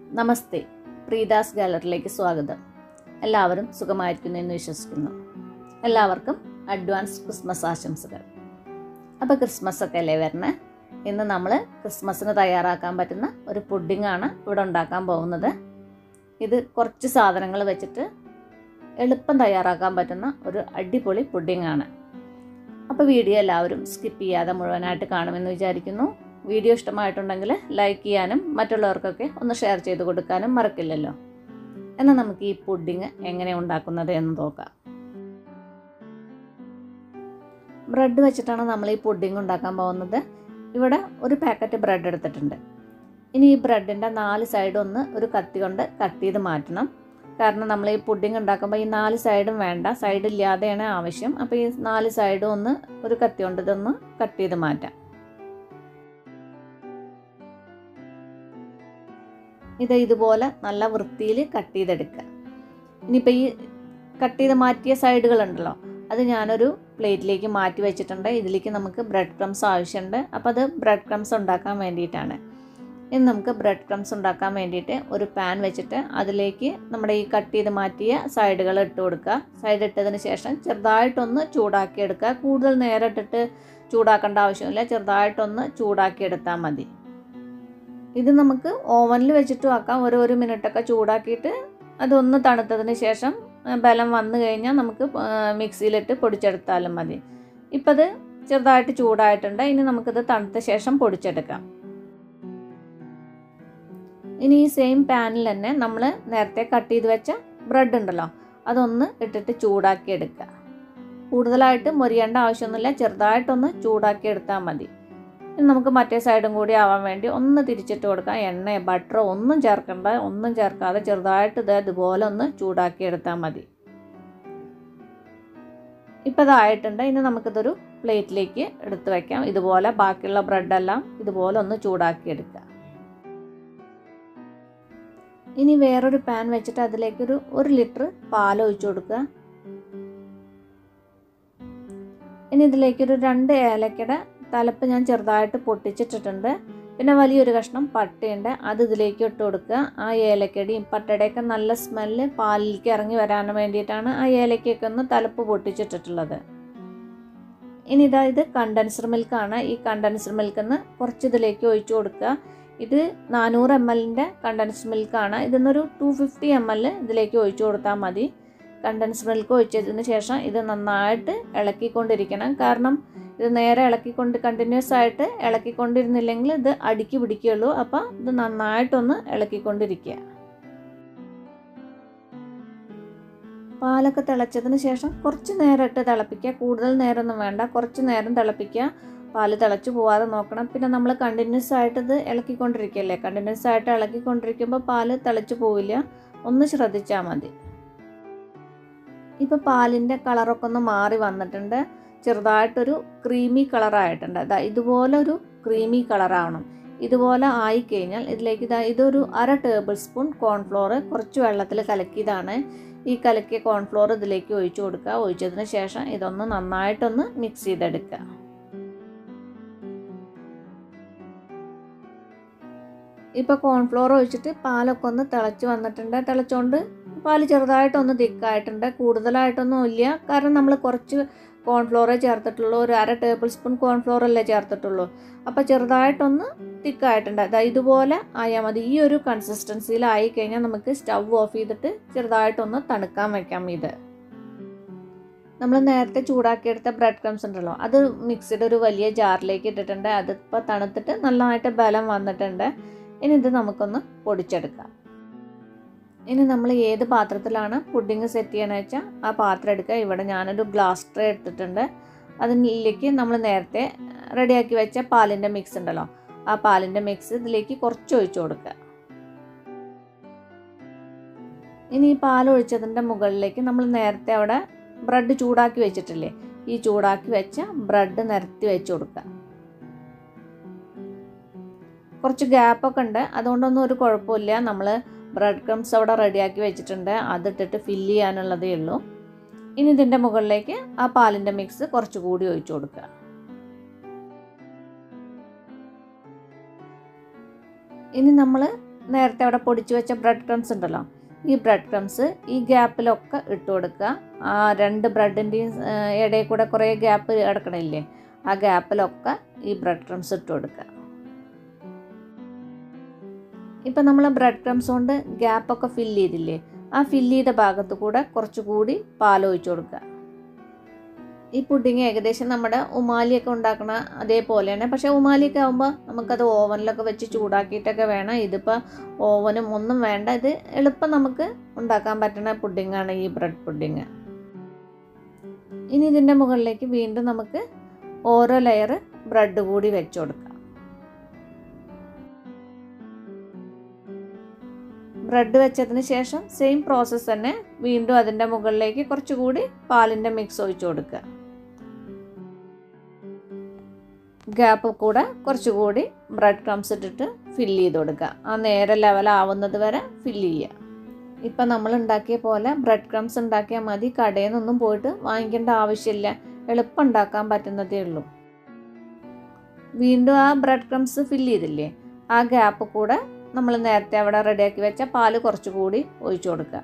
നമസ്തേ പ്രീതാസ് ഗാലറിയിലേക്ക് സ്വാഗതം എല്ലാവരും സുഖമായിരിക്കുന്നു എന്ന് വിശ്വസിക്കുന്നു എല്ലാവർക്കും അഡ്വാൻസ് ക്രിസ്മസ് ആശംസകൾ അപ്പോൾ ക്രിസ്മസ് ഒക്കെ അല്ലേ വരണേ ഇന്ന് നമ്മൾ ക്രിസ്മസിന് തയ്യാറാക്കാൻ പറ്റുന്ന ഒരു പുഡിങ്ങാണ് ഇവിടെ ഉണ്ടാക്കാൻ പോകുന്നത് ഇത് കുറച്ച് സാധനങ്ങൾ വെച്ചിട്ട് എളുപ്പം തയ്യാറാക്കാൻ പറ്റുന്ന ഒരു അടിപൊളി പുഡിങ്ങാണ് അപ്പോൾ വീഡിയോ എല്ലാവരും സ്കിപ്പ് ചെയ്യാതെ മുഴുവനായിട്ട് കാണുമെന്ന് വിചാരിക്കുന്നു വീഡിയോ ഇഷ്ടമായിട്ടുണ്ടെങ്കിൽ ലൈക്ക് ചെയ്യാനും മറ്റുള്ളവർക്കൊക്കെ ഒന്ന് ഷെയർ ചെയ്ത് കൊടുക്കാനും മറക്കില്ലല്ലോ എന്നാൽ നമുക്ക് ഈ പുഡിങ് എങ്ങനെ ഉണ്ടാക്കുന്നത് എന്ന് നോക്കാം ബ്രെഡ് വെച്ചിട്ടാണ് നമ്മൾ ഈ പുഡിങ് ഉണ്ടാക്കാൻ പോകുന്നത് ഇവിടെ ഒരു പാക്കറ്റ് ബ്രെഡ് എടുത്തിട്ടുണ്ട് ഇനി ഈ ബ്രെഡിൻ്റെ നാല് സൈഡ് ഒന്ന് ഒരു കത്തി കൊണ്ട് കട്ട് ചെയ്ത് മാറ്റണം കാരണം നമ്മൾ ഈ പുഡിങ് ഉണ്ടാക്കുമ്പോൾ ഈ നാല് സൈഡും വേണ്ട സൈഡ് ഇല്ലാതെയാണ് ആവശ്യം അപ്പോൾ ഈ നാല് സൈഡും ഒന്ന് ഒരു കത്തി കൊണ്ട് ഇതൊന്ന് കട്ട് ചെയ്ത് മാറ്റാം ഇത് ഇതുപോലെ നല്ല വൃത്തിയിൽ കട്ട് ചെയ്തെടുക്കുക ഇനിയിപ്പോൾ ഈ കട്ട് ചെയ്ത് മാറ്റിയ സൈഡുകളുണ്ടല്ലോ അത് ഞാനൊരു പ്ലേറ്റിലേക്ക് മാറ്റി വെച്ചിട്ടുണ്ട് ഇതിലേക്ക് നമുക്ക് ബ്രെഡ് ക്രംസ് ആവശ്യമുണ്ട് അപ്പോൾ അത് ബ്രെഡ് ക്രംസ് ഉണ്ടാക്കാൻ വേണ്ടിയിട്ടാണ് ഇനി നമുക്ക് ബ്രെഡ് ക്രംസ് ഉണ്ടാക്കാൻ വേണ്ടിയിട്ട് ഒരു പാൻ വെച്ചിട്ട് അതിലേക്ക് നമ്മുടെ ഈ കട്ട് ചെയ്ത് മാറ്റിയ സൈഡുകൾ ഇട്ട് കൊടുക്കുക സൈഡ് ഇട്ടതിന് ശേഷം ചെറുതായിട്ടൊന്ന് ചൂടാക്കി എടുക്കുക കൂടുതൽ നേരം ഇട്ടിട്ട് ചൂടാക്കേണ്ട ആവശ്യമില്ല ചെറുതായിട്ടൊന്ന് ചൂടാക്കി എടുത്താൽ മതി ഇത് നമുക്ക് ഓവനിൽ വെച്ചിട്ടും ആക്കാം ഒരു ഒരു മിനിറ്റൊക്കെ ചൂടാക്കിയിട്ട് അതൊന്ന് തണുത്തതിന് ശേഷം ബലം വന്നു കഴിഞ്ഞാൽ നമുക്ക് മിക്സിയിലിട്ട് പൊടിച്ചെടുത്താലും മതി ഇപ്പം അത് ചെറുതായിട്ട് ചൂടായിട്ടുണ്ട് ഇനി നമുക്കിത് തണുത്ത ശേഷം പൊടിച്ചെടുക്കാം ഇനി ഈ സെയിം പാനിൽ തന്നെ നമ്മൾ നേരത്തെ കട്ട് ചെയ്ത് വെച്ച ബ്രെഡ് ഉണ്ടല്ലോ അതൊന്ന് ഇട്ടിട്ട് ചൂടാക്കി എടുക്കുക കൂടുതലായിട്ട് മൊരിയേണ്ട ആവശ്യമൊന്നുമില്ല ചെറുതായിട്ടൊന്ന് ചൂടാക്കി എടുത്താൽ മതി ഇനി നമുക്ക് മറ്റേ സൈഡും കൂടി ആവാൻ വേണ്ടി ഒന്ന് തിരിച്ചിട്ട് കൊടുക്കാം എണ്ണയോ ബട്ടറോ ഒന്നും ചേർക്കണ്ട ഒന്നും ചേർക്കാതെ ചെറുതായിട്ട് ഇത് ഇതുപോലെ ഒന്ന് ചൂടാക്കി എടുത്താൽ മതി ഇപ്പം ഇതായിട്ടുണ്ട് ഇനി നമുക്കിതൊരു പ്ലേറ്റിലേക്ക് എടുത്ത് വയ്ക്കാം ഇതുപോലെ ബാക്കിയുള്ള ബ്രെഡെല്ലാം ഇതുപോലെ ഒന്ന് ചൂടാക്കി എടുക്കുക ഇനി വേറൊരു പാൻ വെച്ചിട്ട് അതിലേക്കൊരു ഒരു ലിറ്റർ പാൽ ഒഴിച്ചു കൊടുക്കുക ഇനി ഇതിലേക്കൊരു രണ്ട് ഏലക്കയുടെ തലപ്പ് ഞാൻ ചെറുതായിട്ട് പൊട്ടിച്ചിട്ടിട്ടുണ്ട് പിന്നെ വലിയൊരു കഷ്ണം പട്ടയുണ്ട് അത് ഇതിലേക്ക് ഇട്ട് കൊടുക്കുക ആ ഏലക്കടിയും പട്ടയുടെയൊക്കെ നല്ല സ്മെല്ല് പാലിലേക്ക് ഇറങ്ങി വരാൻ വേണ്ടിയിട്ടാണ് ആ ഏലക്കയൊക്കെ ഒന്ന് തലപ്പ് പൊട്ടിച്ചിട്ടിട്ടുള്ളത് ഇനി ഇതാ ഇത് കണ്ടൻസർ മിൽക്കാണ് ഈ കണ്ടൻസർ മിൽക്കിൽ നിന്ന് കുറച്ച് ഇതിലേക്ക് ഒഴിച്ചു കൊടുക്കുക ഇത് നാനൂറ് എം എല്ലിൻ്റെ കണ്ടൻസ് മിൽക്കാണ് ഇതിന്നൊരു ടു ഫിഫ്റ്റി എം എൽ ഇതിലേക്ക് ഒഴിച്ചു കൊടുത്താൽ മതി കണ്ടൻസ് മിൽക്ക് ഒഴിച്ചതിന് ശേഷം ഇത് നന്നായിട്ട് ഇളക്കിക്കൊണ്ടിരിക്കണം കാരണം ഇത് നേരെ ഇളക്കിക്കൊണ്ട് കണ്ടിന്യൂസ് ആയിട്ട് ഇളക്കിക്കൊണ്ടിരുന്നില്ലെങ്കിൽ ഇത് അടുക്കി പിടിക്കുകയുള്ളൂ അപ്പോൾ ഇത് നന്നായിട്ടൊന്ന് ഇളക്കിക്കൊണ്ടിരിക്കുക പാലൊക്കെ തിളച്ചതിന് ശേഷം കുറച്ച് നേരം ഇട്ട് തിളപ്പിക്കുക കൂടുതൽ നേരമൊന്നും വേണ്ട കുറച്ച് നേരം തിളപ്പിക്കുക പാല് തിളച്ച് പോവാതെ നോക്കണം പിന്നെ നമ്മൾ കണ്ടിന്യൂസ് ആയിട്ട് ഇത് ഇളക്കിക്കൊണ്ടിരിക്കുകയല്ലേ കണ്ടിന്യൂസ് ആയിട്ട് ഇളക്കിക്കൊണ്ടിരിക്കുമ്പോൾ പാല് തിളച്ച് പോവില്ല ഒന്ന് ശ്രദ്ധിച്ചാൽ മതി ഇപ്പോൾ പാലിൻ്റെ കളറൊക്കെ ഒന്ന് മാറി വന്നിട്ടുണ്ട് ചെറുതായിട്ടൊരു ക്രീമി കളറായിട്ടുണ്ട് അതാ ഇതുപോലെ ഒരു ക്രീമി കളറാവണം ഇതുപോലെ ആയിക്കഴിഞ്ഞാൽ ഇതിലേക്ക് ഇതാ ഇതൊരു അര ടേബിൾ സ്പൂൺ കോൺഫ്ലോർ കുറച്ച് വെള്ളത്തിൽ കലക്കിയതാണ് ഈ കലക്കിയ കോൺഫ്ലോർ ഇതിലേക്ക് ഒഴിച്ചു കൊടുക്കുക ഒഴിച്ചതിന് ശേഷം ഇതൊന്ന് നന്നായിട്ടൊന്ന് മിക്സ് ചെയ്തെടുക്കുക ഇപ്പോൾ കോൺഫ്ലോർ ഒഴിച്ചിട്ട് പാലൊക്കെ ഒന്ന് തിളച്ച് വന്നിട്ടുണ്ട് തിളച്ചുകൊണ്ട് പാല് ചെറുതായിട്ടൊന്ന് തിക്കായിട്ടുണ്ട് കൂടുതലായിട്ടൊന്നും ഇല്ല കാരണം നമ്മൾ കുറച്ച് കോൺഫ്ലോറേ ചേർത്തിട്ടുള്ളൂ ഒരു അര ടേബിൾ സ്പൂൺ കോൺഫ്ലോർ അല്ലേ ചേർത്തിട്ടുള്ളൂ അപ്പോൾ ചെറുതായിട്ടൊന്ന് തിക്കായിട്ടുണ്ട് അതായത് ഇതുപോലെ ആയാൽ മതി ഈ ഒരു കൺസിസ്റ്റൻസിയിലായി കഴിഞ്ഞാൽ നമുക്ക് സ്റ്റവ് ഓഫ് ചെയ്തിട്ട് ചെറുതായിട്ടൊന്ന് തണുക്കാൻ വെക്കാം ഇത് നമ്മൾ നേരത്തെ ചൂടാക്കിയെടുത്ത ബ്രെഡ് ക്രംസ് ഉണ്ടല്ലോ അത് മിക്സിയുടെ ഒരു വലിയ ജാറിലേക്ക് ഇട്ടിട്ടുണ്ട് അതിപ്പോൾ തണുത്തിട്ട് നല്ലതായിട്ട് ബലം വന്നിട്ടുണ്ട് ഇനി ഇത് നമുക്കൊന്ന് പൊടിച്ചെടുക്കാം ഇനി നമ്മൾ ഏത് പാത്രത്തിലാണ് പുഡിങ് സെറ്റ് ചെയ്യണമെന്ന് വെച്ചാൽ ആ പാത്രം എടുക്കുക ഇവിടെ ഞാനൊരു ഗ്ലാസ് ട്രേ എടുത്തിട്ടുണ്ട് അതിലേക്ക് നമ്മൾ നേരത്തെ റെഡിയാക്കി വെച്ച പാലിൻ്റെ മിക്സ് ഉണ്ടല്ലോ ആ പാലിൻ്റെ മിക്സ് ഇതിലേക്ക് കുറച്ച് ഒഴിച്ചു കൊടുക്കുക ഇനി ഈ പാൽ ഒഴിച്ചതിൻ്റെ മുകളിലേക്ക് നമ്മൾ നേരത്തെ അവിടെ ബ്രെഡ് ചൂടാക്കി വെച്ചിട്ടില്ലേ ഈ ചൂടാക്കി വെച്ച ബ്രെഡ് നിരത്തി വെച്ച് കൊടുക്കുക കുറച്ച് ഗ്യാപ്പൊക്കെ ഉണ്ട് അതുകൊണ്ടൊന്നും ഒരു കുഴപ്പമില്ല നമ്മൾ ബ്രെഡ് ക്രംസ് അവിടെ റെഡിയാക്കി വെച്ചിട്ടുണ്ട് അതിട്ടിട്ട് ഫില്ല് ചെയ്യാനുള്ളതേ ഉള്ളൂ ഇനി ഇതിൻ്റെ മുകളിലേക്ക് ആ പാലിൻ്റെ മിക്സ് കുറച്ചുകൂടി ഒഴിച്ചു കൊടുക്കുക ഇനി നമ്മൾ നേരത്തെ അവിടെ പൊടിച്ചു വെച്ച ബ്രെഡ് ക്രംസ് ഉണ്ടല്ലോ ഈ ബ്രെഡ് ക്രംസ് ഈ ഗ്യാപ്പിലൊക്കെ ഇട്ട് കൊടുക്കുക ആ രണ്ട് ബ്രെഡിൻ്റെയും ഇടയിൽ കൂടെ കുറേ ഗ്യാപ്പ് കിടക്കണില്ലേ ആ ഗ്യാപ്പിലൊക്കെ ഈ ബ്രെഡ് ക്രംസ് ഇട്ട് കൊടുക്കുക ഇപ്പം നമ്മൾ ബ്രെഡ് ക്രംസ് കൊണ്ട് ഗ്യാപ്പൊക്കെ ഫില്ല് ചെയ്തില്ലേ ആ ഫില്ല് ചെയ്ത ഭാഗത്ത് കൂടെ കുറച്ചുകൂടി പാൽ ഒഴിച്ചു കൊടുക്കുക ഈ പുഡിങ് ഏകദേശം നമ്മുടെ ഉമാലിയൊക്കെ ഉണ്ടാക്കണ അതേപോലെയാണ് പക്ഷേ ഉമാലിയൊക്കെ ആകുമ്പോൾ നമുക്കത് ഓവനിലൊക്കെ വെച്ച് ചൂടാക്കിയിട്ടൊക്കെ വേണം ഇതിപ്പോൾ ഓവനും ഒന്നും വേണ്ട ഇത് എളുപ്പം നമുക്ക് ഉണ്ടാക്കാൻ പറ്റുന്ന പുഡിങ്ങാണ് ഈ ബ്രെഡ് പുഡിങ് ഇനി ഇതിൻ്റെ മുകളിലേക്ക് വീണ്ടും നമുക്ക് ഓരോ ലെയർ ബ്രെഡ് കൂടി വെച്ച് കൊടുക്കാം ബ്രെഡ് വെച്ചതിന് ശേഷം സെയിം പ്രോസസ്സ് തന്നെ വീണ്ടും അതിൻ്റെ മുകളിലേക്ക് കുറച്ചുകൂടി പാലിൻ്റെ മിക്സ് ഒഴിച്ചു കൊടുക്കുക ഗ്യാപ്പ് കൂടെ കുറച്ചുകൂടി ബ്രെഡ് ക്രംസ് ഇട്ടിട്ട് ഫില്ല് ചെയ്ത് കൊടുക്കുക ആ നേരെ ലെവലാവുന്നത് വരെ ഫില്ല് ചെയ്യുക ഇപ്പം നമ്മൾ ഉണ്ടാക്കിയ പോലെ ബ്രെഡ് ക്രംസ് ഉണ്ടാക്കിയാൽ മതി കടയിൽ നിന്നൊന്നും പോയിട്ട് വാങ്ങിക്കേണ്ട ആവശ്യമില്ല എളുപ്പം ഉണ്ടാക്കാൻ പറ്റുന്നതേ ഉള്ളൂ വീണ്ടും ആ ബ്രെഡ് ക്രംസ് ഫില്ല് ചെയ്തില്ലേ ആ ഗ്യാപ്പ് കൂടെ നമ്മൾ നേരത്തെ അവിടെ റെഡിയാക്കി വെച്ച പാല് കുറച്ചുകൂടി ഒഴിച്ചു കൊടുക്കുക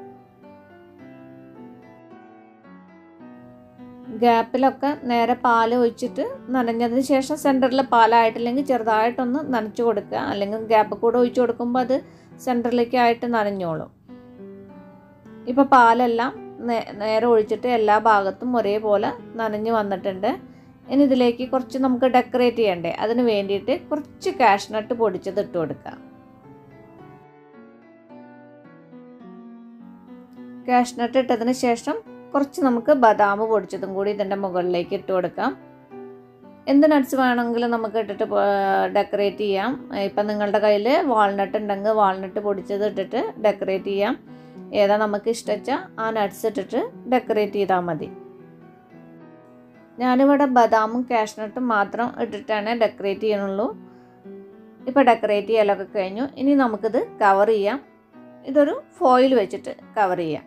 ഗ്യാപ്പിലൊക്കെ നേരെ പാൽ ഒഴിച്ചിട്ട് നനഞ്ഞതിന് ശേഷം സെൻറ്ററിൽ പാലായിട്ടില്ലെങ്കിൽ ചെറുതായിട്ടൊന്ന് നനച്ചു കൊടുക്കുക അല്ലെങ്കിൽ ഗ്യാപ്പ് കൂടെ ഒഴിച്ചു കൊടുക്കുമ്പോൾ അത് സെൻറ്ററിലേക്ക് ആയിട്ട് നനഞ്ഞോളും ഇപ്പോൾ പാലെല്ലാം നേരെ ഒഴിച്ചിട്ട് എല്ലാ ഭാഗത്തും ഒരേപോലെ നനഞ്ഞു വന്നിട്ടുണ്ട് ഇനി ഇതിലേക്ക് കുറച്ച് നമുക്ക് ഡെക്കറേറ്റ് ചെയ്യണ്ടേ അതിന് വേണ്ടിയിട്ട് കുറച്ച് കാഷ്നട്ട് പൊടിച്ചത് ഇട്ട് കൊടുക്കുക കാഷ്നട്ട് ഇട്ടതിന് ശേഷം കുറച്ച് നമുക്ക് ബദാം പൊടിച്ചതും കൂടി ഇതിൻ്റെ മുകളിലേക്ക് ഇട്ട് കൊടുക്കാം എന്ത് നട്ട്സ് വേണമെങ്കിലും നമുക്ക് ഇട്ടിട്ട് ഡെക്കറേറ്റ് ചെയ്യാം ഇപ്പം നിങ്ങളുടെ കയ്യിൽ വാൾനട്ട് ഉണ്ടെങ്കിൽ വാൾനട്ട് പൊടിച്ചത് ഇട്ടിട്ട് ഡെക്കറേറ്റ് ചെയ്യാം ഏതാ നമുക്ക് ഇഷ്ടച്ച ആ നട്ട്സ് ഇട്ടിട്ട് ഡെക്കറേറ്റ് ചെയ്താൽ മതി ഞാനിവിടെ ബദാമും കാഷ്നട്ടും മാത്രം ഇട്ടിട്ടാണ് ഡെക്കറേറ്റ് ചെയ്യണുള്ളൂ ഇപ്പോൾ ഡെക്കറേറ്റ് ചെയ്യലൊക്കെ കഴിഞ്ഞു ഇനി നമുക്കിത് കവർ ചെയ്യാം ഇതൊരു ഫോയിൽ വെച്ചിട്ട് കവർ ചെയ്യാം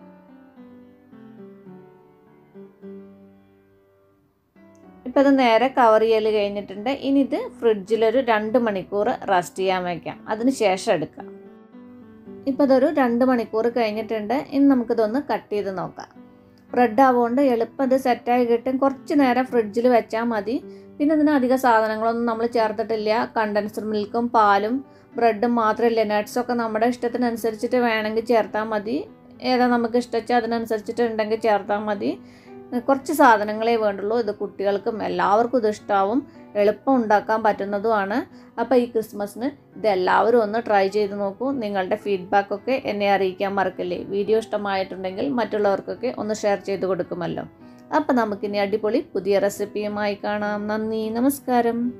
ഇപ്പോൾ ഇത് നേരെ കവർ ചെയ്യൽ കഴിഞ്ഞിട്ടുണ്ട് ഇനി ഇത് ഫ്രിഡ്ജിലൊരു രണ്ട് മണിക്കൂർ റെസ്റ്റ് ചെയ്യാൻ വയ്ക്കാം അതിന് ശേഷം എടുക്കാം ഇപ്പോൾ ഇതൊരു രണ്ട് മണിക്കൂർ കഴിഞ്ഞിട്ടുണ്ട് ഇനി നമുക്കിതൊന്ന് കട്ട് ചെയ്ത് നോക്കാം ബ്രെഡ് ആവുകൊണ്ട് എളുപ്പം ഇത് സെറ്റായി കിട്ടും കുറച്ച് നേരം ഫ്രിഡ്ജിൽ വെച്ചാൽ മതി പിന്നെ ഇതിന് അധിക സാധനങ്ങളൊന്നും നമ്മൾ ചേർത്തിട്ടില്ല കണ്ടൻസ്ഡ് മിൽക്കും പാലും ബ്രെഡും മാത്രമല്ല നട്ട്സൊക്കെ നമ്മുടെ ഇഷ്ടത്തിനനുസരിച്ചിട്ട് വേണമെങ്കിൽ ചേർത്താൽ മതി ഏതാ നമുക്ക് ഇഷ്ടച്ചാൽ അതിനനുസരിച്ചിട്ട് ഉണ്ടെങ്കിൽ ചേർത്താൽ മതി കുറച്ച് സാധനങ്ങളേ വേണ്ടുള്ളൂ ഇത് കുട്ടികൾക്കും എല്ലാവർക്കും ഇത് ഇഷ്ടമാവും എളുപ്പം ഉണ്ടാക്കാൻ പറ്റുന്നതുമാണ് അപ്പോൾ ഈ ക്രിസ്മസിന് ഇതെല്ലാവരും ഒന്ന് ട്രൈ ചെയ്ത് നോക്കൂ നിങ്ങളുടെ ഫീഡ്ബാക്കൊക്കെ എന്നെ അറിയിക്കാൻ മറക്കല്ലേ വീഡിയോ ഇഷ്ടമായിട്ടുണ്ടെങ്കിൽ മറ്റുള്ളവർക്കൊക്കെ ഒന്ന് ഷെയർ ചെയ്ത് കൊടുക്കുമല്ലോ അപ്പോൾ നമുക്കിനി അടിപൊളി പുതിയ റെസിപ്പിയുമായി കാണാം നന്ദി നമസ്കാരം